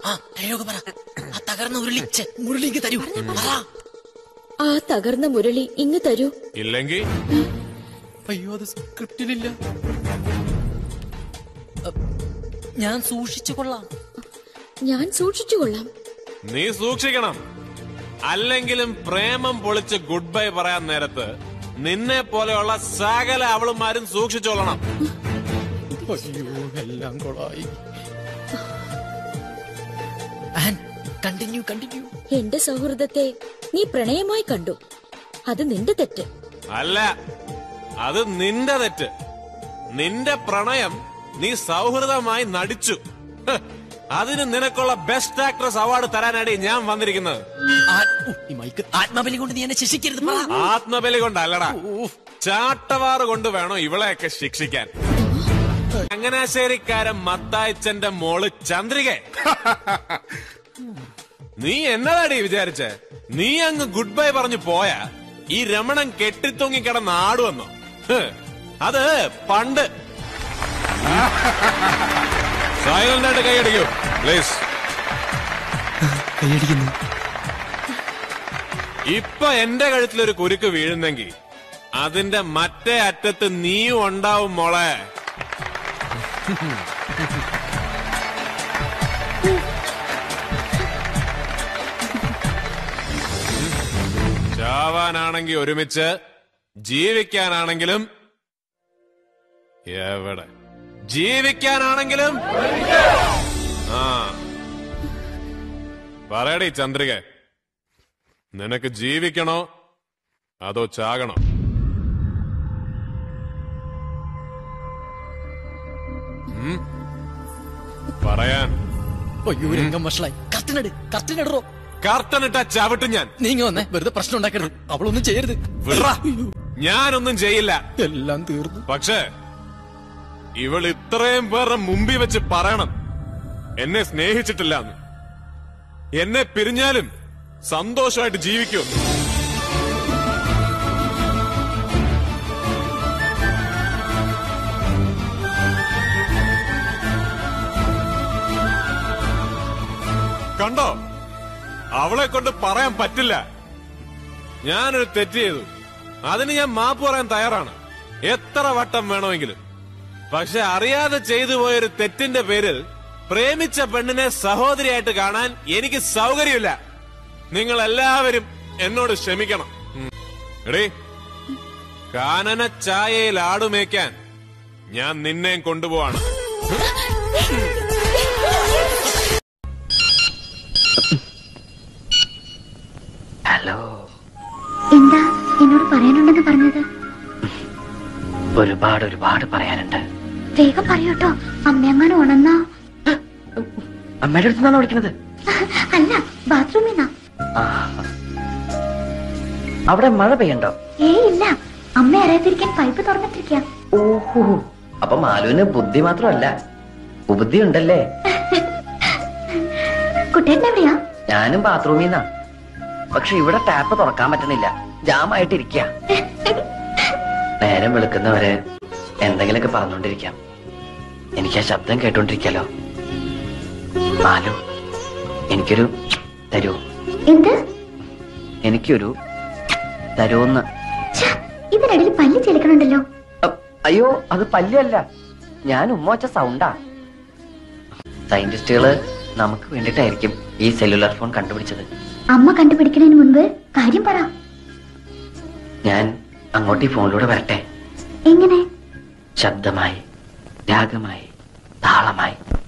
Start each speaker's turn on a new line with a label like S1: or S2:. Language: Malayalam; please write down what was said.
S1: ആ ഡയലോഗ് പറ ആ തകർന്ന ഉരുളി ഛെ, മുരളിക്ക് തരൂ പറ
S2: ആ തകർന്ന മുരളി ഇങ്ങ് തരൂ
S3: ഇല്ലെങ്കിൽ
S1: അയ്യോ അത് സ്ക്രിപ്റ്റിലില്ല അ, ഞാൻ സൂക്ഷിച്ചു കൊള്ളാം
S2: ഞാൻ സൂക്ഷിച്ചുകൊള്ളാം
S3: നീ സൂക്ഷിക്കണം അല്ലെങ്കിലും പ്രേമം പൊളിച്ച് ഗുഡ് ബൈ പറയാൻ നേരത്ത് നിന്നെ പോലെയുള്ള സകല അവളുമാരും സൂക്ഷിച്ചോളണം
S1: അയ്യോ എല്ലാം കൊളായി ആൻ കണ്ടിന്യൂ കണ്ടിന്യൂ
S2: എന്റെ സൗഹൃദത്തെ നീ പ്രണയമായി കണ്ടു അത് നിന്റെ തെറ്റ്
S3: അല്ല അത് നിന്റെ തെറ്റ് നിന്റെ പ്രണയം നീ സൗഹൃദമായി നടിച്ചു ഹ്, അതിന് നിനക്കുള്ള ബെസ്റ്റ് ആക്ട്രസ് അവാർഡ് തരാനാണ് ഞാൻ വന്നിരിക്കുന്നത്
S1: ആ- ഉ, ഈ മൈക്ക് ആത്മബലി കൊണ്ട് നീ എന്നെ ശിക്ഷിക്കരുത് പറ
S3: ആത്മബലി കൊണ്ടല്ലടാ ചാട്ടവാറ് കൊണ്ട് വേണോ ഇവളെയൊക്കെ ശിക്ഷിക്കാൻ ചങ്ങനാശ്ശേരിക്കാരൻ മത്തായച്ചന്റെ മോള് ചന്ദ്രിക നീ എന്നതാടി വിചാരിച്ചേ നീ അങ്ങ് ഗുഡ് ബൈ പറഞ്ഞു പോയാ ഈ രമണൻ കെട്ടിത്തൂങ്ങി കിടന്ന് ആടുവന്നോ ഹ്, അത് പണ്ട് സൈലന്റ് ആയിട്ട് കൈയടിക്കൂ പ്ലീസ്
S1: കൈയടിക്കുന്നു
S3: ഇപ്പൊ എന്റെ കഴുത്തിലൊരു കുരുക്ക് വീഴുന്നെങ്കിൽ അതിന്റെ മറ്റേ അറ്റത്ത് നീയും ഉണ്ടാവും മോളെ ചാവാനാണെങ്കി ഒരുമിച്ച് ജീവിക്കാനാണെങ്കിലും എവിടെ ജീവിക്കാനാണെങ്കിലും ആ പറയടി ചന്ദ്രിക നിനക്ക് ജീവിക്കണോ അതോ ചാകണോ ഉം? പറയാൻ
S1: അയ്യോ രംഗം വഷളായി കർട്ടനെട് കർട്ടനെടറോ
S3: കർട്ടനിട്ട ചവിട്ട് ഞാൻ
S1: നീങ്ങ വന്നേ വെറുതെ പ്രശ്നം ഉണ്ടാക്കരുത് അവളൊന്നും ചെയ്യരുത്
S3: വിടറാ. ഞാനൊന്നും ചെയ്യില്ല
S1: എല്ലാം തീർന്നു
S3: പക്ഷേ ഇവൾ ഇത്രയും പേരുടെ മുമ്പിൽ വെച്ച് പറയണം എന്നെ സ്നേഹിച്ചിട്ടില്ല എന്ന് എന്നെ പിരിഞ്ഞാലും സന്തോഷമായിട്ട് ജീവിക്കും കണ്ടോ അവളെ കൊണ്ട് പറയാൻ പറ്റില്ല ഞാനൊരു തെറ്റ് ചെയ്തു അതിന് ഞാൻ മാപ്പ് പറയാൻ തയ്യാറാണ് എത്ര വട്ടം വേണമെങ്കിലും പക്ഷെ അറിയാതെ ചെയ്തു പോയൊരു തെറ്റിന്റെ പേരിൽ പ്രേമിച്ച പെണ്ണിനെ സഹോദരിയായിട്ട് കാണാൻ എനിക്ക് സൗകര്യമില്ല നിങ്ങൾ എല്ലാവരും എന്നോട് ക്ഷമിക്കണം ഉം. എടീ കാനന ചായയിൽ ആടുമേക്കാൻ ഞാൻ നിന്നെയും കൊണ്ടുപോവാണ്
S4: ഹലോ
S5: എന്താ എന്നോട് പറയാനുണ്ടെന്ന് പറഞ്ഞത്
S4: ഒരുപാട് ഒരുപാട് പറയാനുണ്ട്
S5: വേഗം പറയൂട്ടോ അമ്മയങ്ങാനും ഉണന്നോ
S4: അമ്മയുടെ അടുത്ത് നിന്നാണ് വിളിക്കുന്നത്
S5: അല്ല ബാത്റൂമിൽ നിന്നാ
S4: ആ. അവിടെ മഴ പെയ്യണ്ടോ
S5: ഏയ് ഇല്ല അമ്മ അറിയാതിരിക്കാൻ പൈപ്പ് തുറന്നിട്ടിരിക്ക
S4: ഓഹോ അപ്പൊ മാലുവിന് ബുദ്ധി മാത്രമല്ല ഉപുദ്ധി ഉണ്ടല്ലേ
S5: കുട്ടേട്ടൻ എവിടെയാ
S4: ഞാനും ബാത്റൂമിൽ നിന്നാ പക്ഷെ ഇവിടെ ടാപ്പ് തുറക്കാൻ പറ്റണില്ല ജാമായിട്ടിരിക്ക നേരം വെളുക്കുന്നവരെ എന്തെങ്കിലുമൊക്കെ പറഞ്ഞോണ്ടിരിക്കാം എനിക്ക് ആ ശബ്ദം കേട്ടോണ്ടിരിക്കാലോ മാലു എനിക്കൊരു തരൂ
S5: എന്ത്
S4: എനിക്കൊരു തരൂന്ന്
S5: ഛ, ഇതിനിടയിൽ പല്ല് ചെലുക്കണുണ്ടല്ലോ
S4: അ- അയ്യോ അത് പല്ലല്ല ഞാൻ ഉമ്മ വച്ച സൗണ്ടാ സയന്റിസ്റ്റുകള് നമുക്ക് വേണ്ടിട്ടായിരിക്കും ഈ സെല്ലുലാർ ഫോൺ കണ്ടുപിടിച്ചത്
S5: അമ്മ കണ്ടുപിടിക്കുന്നതിന് മുൻപ് കാര്യം പറ
S4: ഞാൻ അങ്ങോട്ട് ഈ ഫോണിലൂടെ വരട്ടെ
S5: എങ്ങനെ
S4: ശബ്ദമായി രാഗമായി താളമായി